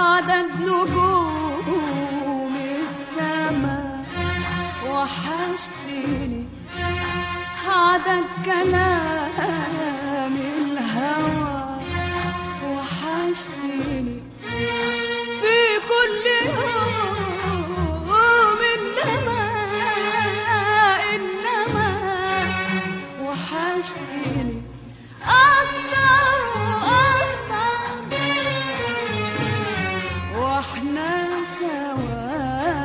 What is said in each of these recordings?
عدد نجوم السماء وحشتني عدد كلام الهوى وحشتني في كل يوم إنما إنما وحشتني أكتر وأكتر واحنا سوا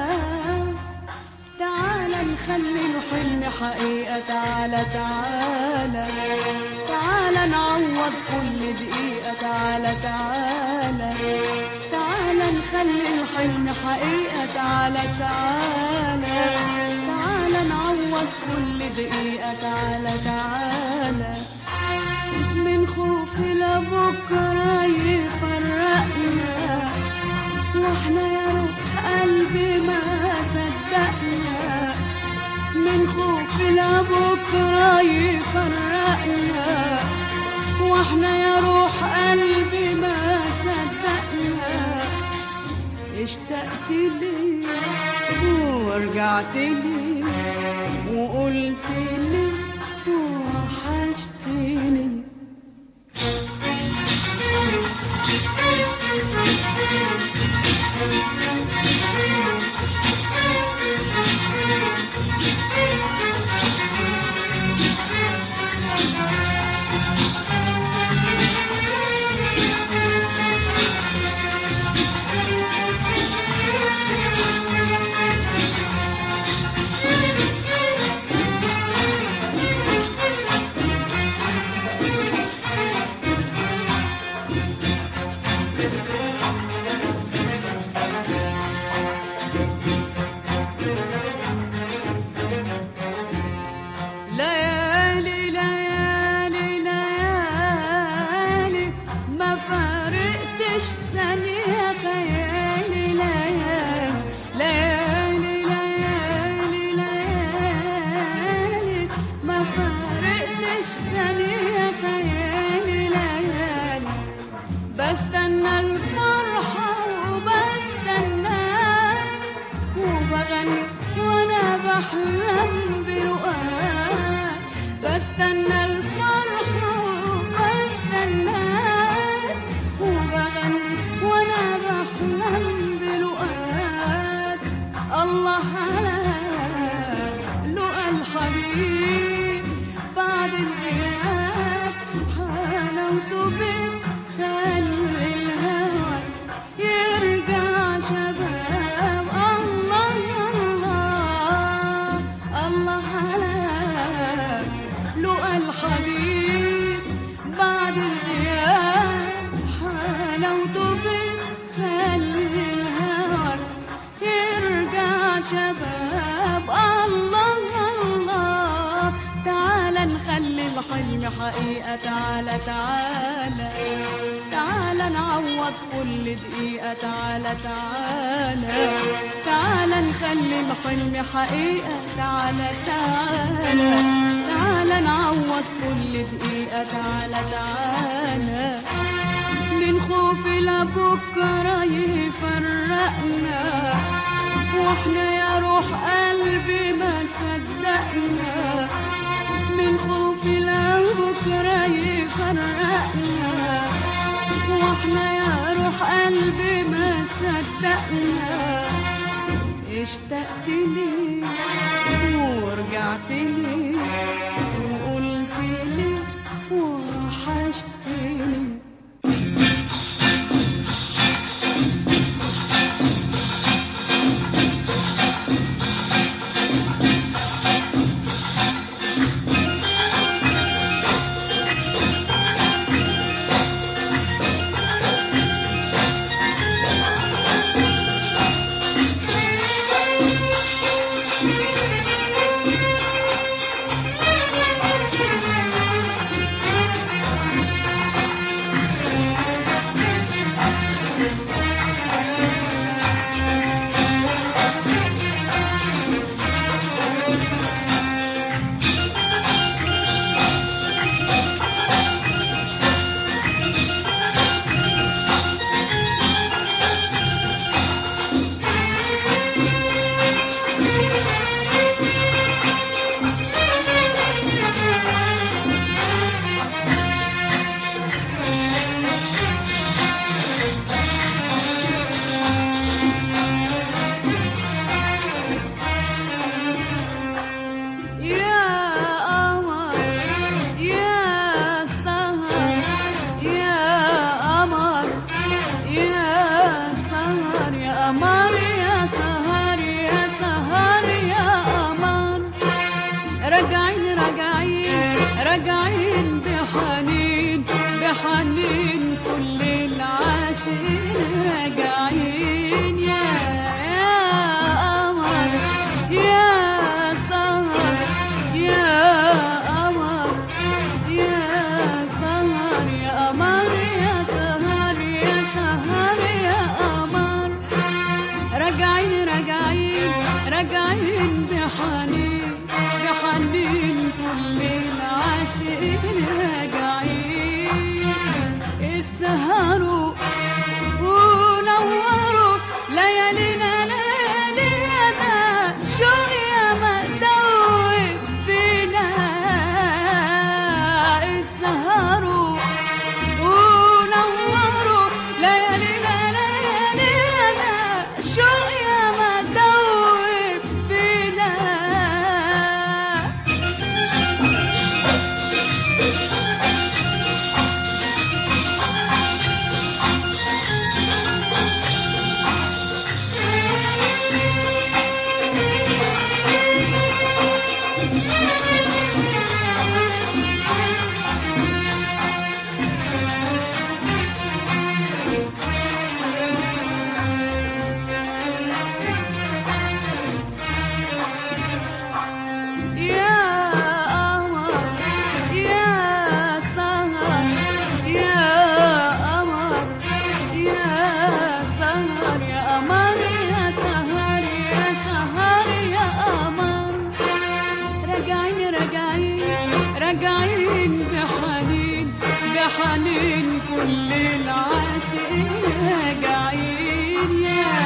تعالى نخلي الحلم حقيقة تعالى تعالى تعالى نعوض كل دقيقة تعالى تعالى تعالى نخلي الحلم حقيقة تعالى تعالى تعالى نعوض كل دقيقة تعالى تعالى من خوف لبكرة يفرقنا واحنا يا روح قلبي ما صدقنا من خوف لبكرة يفرقنا واحنا يا روح قلبي ما صدقنا اشتقت لي ورجعت لي وقلت لي وحشتني ليالي ليالي ليالي ما فارقتش ثانية خيالي ليالي ليالي ليالي ليالي ما فارقتش ثانية خيالي ليالي بستنى الفرحة وبستنى وبغني وانا بحلم برؤاك بستنى الفرحة وبستنى وبغني وانا بحلم برؤاك الله على لقى الحبيب بعد الغياب حلاوته بتخلي الهوى يرجع شباب الله الله الله على لقى الحبيب بعد الغياب حلاوته بتخلي الهوى يرجع شباب الله الله تعالى نخلي الحلم حقيقة تعالى تعالى تعالى نعوض كل دقيقة تعالى تعالى تعالى نخلي الحلم حقيقة تعالى تعالى تعالى نعوض كل دقيقة تعالى تعالى من خوف لبكرة يفرقنا واحنا يا روح قلبي ما صدقنا من خوف لبكرة يفرقنا واحنا يا روح قلبي ما صدقنا اشتقت لي ورجعت لي وقلت لي وحشتني قمر يا سهر يا سهر يا قمر راجعين راجعين راجعين بحنين بحنين كل العاشقين راجعين يا يا قمر يا سهر يا قمر يا سهر يا قمر يا سهر يا سهر يا قمر راجعين راجعين راجعين بحنين بحنين كل العاشقين راجعين السهروا ونوروا ليالينا ليالينا ده شوق يا مدوب فينا السهروا ونوروا ليالينا ليالينا ده شوق يا مدوب فينا يا قمر يا سهر يا قمر يا سهر يا قمر يا سهر يا سهر يا قمر راجعين راجعين راجعين بحنين بحنين كل العاشقين راجعين يا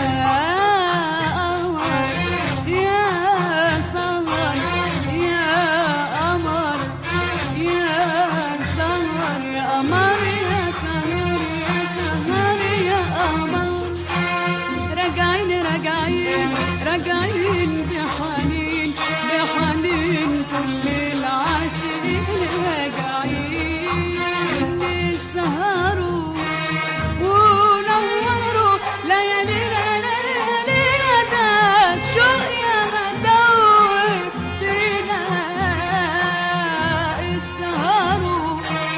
قمر يا سهر يا قمر يا سهر يا قمر يا سهر يا سهر يا قمر راجعين راجعين راجعين بحنين بحنين كل العاشقين راجعين يسهروا ونوروا ليالينا ليالينا ده شوق يا مدوب فينا السهروا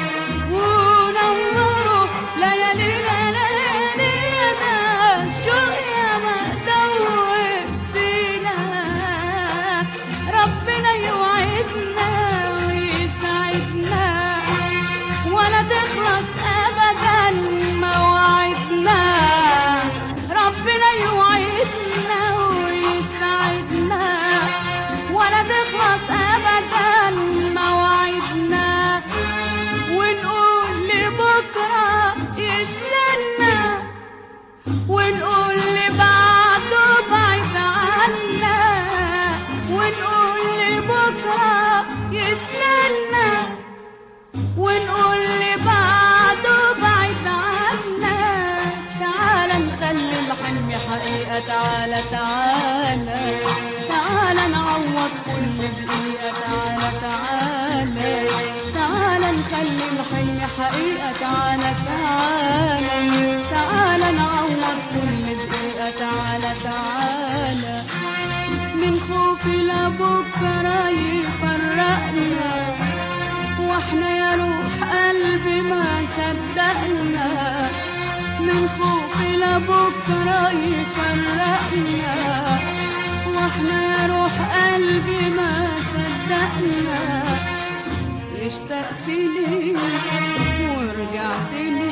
ونوروا ليالينا ليالينا ده شوق يا مدوب فينا ربنا يوعدنا ويسعدنا ولا تخلص ابدا مواعيدنا ربنا يوعدنا ويسعدنا ولا تخلص ابدا مواعيدنا ونقول لبكره يستنى ونقول لبعده بعيد عنا ونقول لبكره يستنى ونقول لبعده بعيد عنا تعال نخلي الحلم حقيقة تعالى تعالى تعالى نعوض كل دقيقة تعالى تعالى تعالى نخلي الحلم حقيقة تعالى تعالى تعالى نعوض كل دقيقة تعالى تعالى من خوف لبكرة يفرقنا واحنا يا روح قلبي ما صدقنا من خوف لبكرة يفرقنا واحنا يا روح قلبي ما صدقنا اشتقت لي ورجعت لي